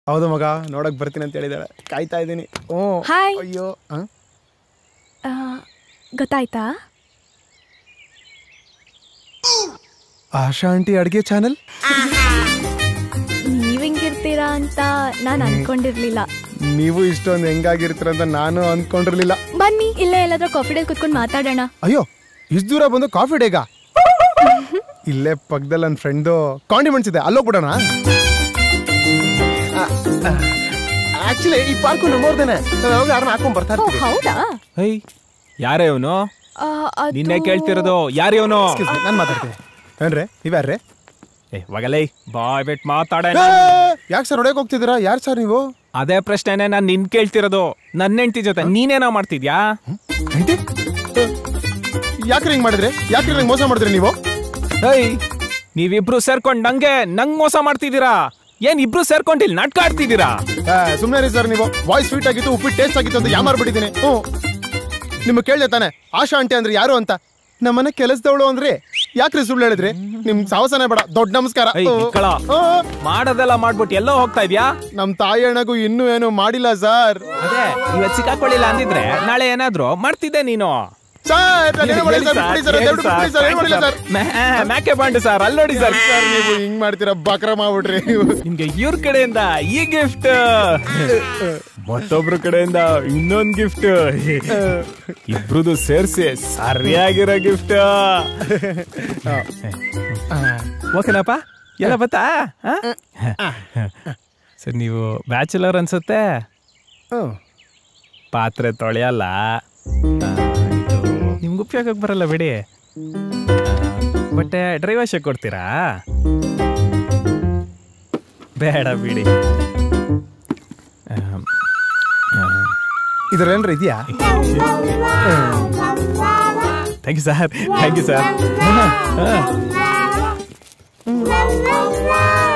ಹೌದು ಮಗ ನೋಡಕ್ ಬರ್ತೀನಿ ಅಂತ ಹೇಳಿದಾಳೆ ಕಾಯ್ತಾ ಇದ್ದೀನಿ ಹ್ಞೂ ಹಾಯ್ ಅಯ್ಯೋ ಆ? ಆ, ಗೊತ್ತಾಯ್ತಾ ಆಶಾ ಆಂಟಿ ಅಡ್ಗೆ ಚಾನಲ್ ನೀವ್ ಹಿಂಗಿರ್ತೀರಾ ಅಂತ ನಾನು ಅನ್ಕೊಂಡಿರ್ಲಿಲ್ಲ ನೀವು ಇಷ್ಟೊಂದು ಹೆಂಗಾಗಿರ್ತೀರ ಅಂತ ನಾನು ಅಂದ್ಕೊಂಡಿರ್ಲಿಲ್ಲ ಬನ್ನಿ ಇಲ್ಲೇ ಎಲ್ಲಾದ್ರೂ ಕಾಫಿ ಡೇ ಕುತ್ಕೊಂಡು ಮಾತಾಡೋಣ ಅಯ್ಯೋ ಇಷ್ಟು ದೂರ ಬಂದು ಕಾಫಿ ಡೇಗ ಇಲ್ಲೇ ಪಕ್ಕದಲ್ಲಿ ನನ್ನ ಫ್ರೆಂಡ್ದು ಕಾಂಡಿಮೆಂಟ್ಸ್ ಇದೆ ಅಲ್ಲೋಗ್ಬಿಡೋಣ ಆಕ್ಚುಲಿ ಈ ಪಾರ್ಕು ನಮ್ಮವ್ರದೇನೆ ನಾವು ಯಾವಾಗ ಯಾರನ್ನ ಹಾಕೊಂಡ್ ಬರ್ತಾ ಓ ಇರ್ತೀವಿ ಹೌದಾ ಹೈ ಯಾರೇ ಇವನು ಆ, ಅದು- ನಿನ್ನೆ ಕೇಳ್ತಿರೋದು ಯಾರು ಇವನು ನಾನು ಮಾತಾಡ್ತೀನಿ ಏನ್ರಿ ನೀವ್ಯಾರ್ರಿ ಏ ಒಗಲೈ ಬಾಯ್ ಬಿಟ್ ಮಾತಾಡ ಯಾಕೆ ಸರ್ ಹೊಡೆಯಕ್ ಹೋಗ್ತಿದ್ದೀರಾ ಯಾರು ಸರ್ ನೀವು ಅದೇ ಪ್ರಶ್ನೆನೆ ನಾನ್ ನಿನ್ ಕೇಳ್ತಿರೋದು ನನ್ನ ಹೆಂಡತಿ ಜೊತೆ ನೀನೇನೋ ಮಾಡ್ತಿದ್ಯಾ ಆಂಟಿ ಯಾಕ್ರಿ ಹಿಂಗ್ ಮಾಡಿದ್ರಿ ಯಾಕ್ರಿ ನಂಗೆ ಮೋಸ ಮಾಡಿದ್ರಿ ನೀವು ಹೈ ನೀವಿಬ್ರು ಸೇರ್ಕೊಂಡ್ ನಂಗೆ ನಂಗ್ ಮೋಸ ಮಾಡ್ತಿದ್ದೀರಾ ಏನ್ ಇಬ್ರು ಸೇರ್ಕೊಂಡು ಇಲ್ಲಿ ನಾಟಕ ಆಡ್ತಿದ್ದೀರಾ ಸುಮ್ಮನೆ ರೀ ಸರ್ ನೀವು ವಾಯ್ಸ್ ಸ್ವೀಟ್ ಆಗಿತ್ತು ಉಪ್ಪಿಟ್ಟು ಟೇಸ್ಟ್ ಆಗಿತ್ತು ಅಂತ ಯಾಮಾರ್ಬಿಟ್ಟಿದ್ದೀನಿ ಹ್ಞೂ ನಿಮ್ಗೆ ಕೇಳಿದೆ ತಾನೆ ಆಶಾ ಆಂಟಿ ಅಂದ್ರೆ ಯಾರು ಅಂತ ನಮ್ಮನೆ ಕೆಲಸದವಳು ಅಂದ್ರಿ ಯಾಕ್ರಿ ಸುಳ್ಳು ಹೇಳಿದ್ರಿ ನಿಮ್ ಸಾವಸನೆ ಬೇಡ ದೊಡ್ಡ ನಮಸ್ಕಾರ ಐ ನಿಕ್ಕಳ ಮಾಡೋದೆಲ್ಲ ಮಾಡ್ಬಿಟ್ಟು ಎಲ್ಲೋ ಹೋಗ್ತಾ ಇದ್ಯಾ ನಮ್ ತಾಯಿ ಅಣ್ಣಗೂ ಇನ್ನೂ ಏನು ಮಾಡಿಲ್ಲ ಸರ್ ಅದೇ ಇವತ್ ಸಿಕ್ಕಾಕೊಳ್ಳಿಲ್ಲ ಅಂದಿದ್ರೆ ನಾಳೆ ಏನಾದ್ರು ಮಾಡ್ತಿದ್ದೆ ನೀನು ಸರ್ ನಾನ್ ಏನು ಮಾಡಿಲ್ಲ ಸರ್, ಬಿಡಿ ಸರ್, ದಯವಿಟ್ಟು ಬಿಡಿ ಸರ್, ಏನು ಮಾಡಿಲ್ಲ ಸರ್. ಮ್ಯಾ- ಮ್ಯಾಕೆ ಬಾಂಡು ಸರ್ ಅಲ್ಲಿ ನೋಡಿ ಸರ್ ಸರ್ ನೀವು ಹಿಂಗ್ ಮಾಡ್ತೀರಾ ಬಕ್ರ ಮಾಡ್ಬಿಟ್ರಿ ನಿಮ್ಗೆ ಇವ್ರ ಕಡೆಯಿಂದ ಈ ಗಿಫ್ಟ್ ಮತ್ತೊಬ್ರ ಕಡೆಯಿಂದ ಇನ್ನೊಂದ್ ಗಿಫ್ಟ್ ಇಬ್ರದು ಸೇರ್ಸಿ ಸರಿಯಾಗಿರೋ ಗಿಫ್ಟ್ ಓಕೆನಪ್ಪ ಎಲ್ಲ ಬತ್ತಾ ಸರ್ ನೀವು ಬ್ಯಾಚುಲರ್ ಅನ್ಸುತ್ತೆ ಹ್ಮ್. ಪಾತ್ರೆ ತೊಳೆಯಲ್ಲ ಆ, ಇದು ನಿಮ್ಗೆ ಉಪಯೋಗಕ್ಕೆ ಬರಲ್ಲ ಬಿಡಿ ಆ, ಬಟ್ಟೆ ಡ್ರೈ ವಾಶ್ ಕೊಡ್ತೀರಾ ಬೇಡ ಬಿಡಿ ಇದ್ರಲ್ಲೇನ್ರ ಇದೆಯಾ thank you sir thank you sir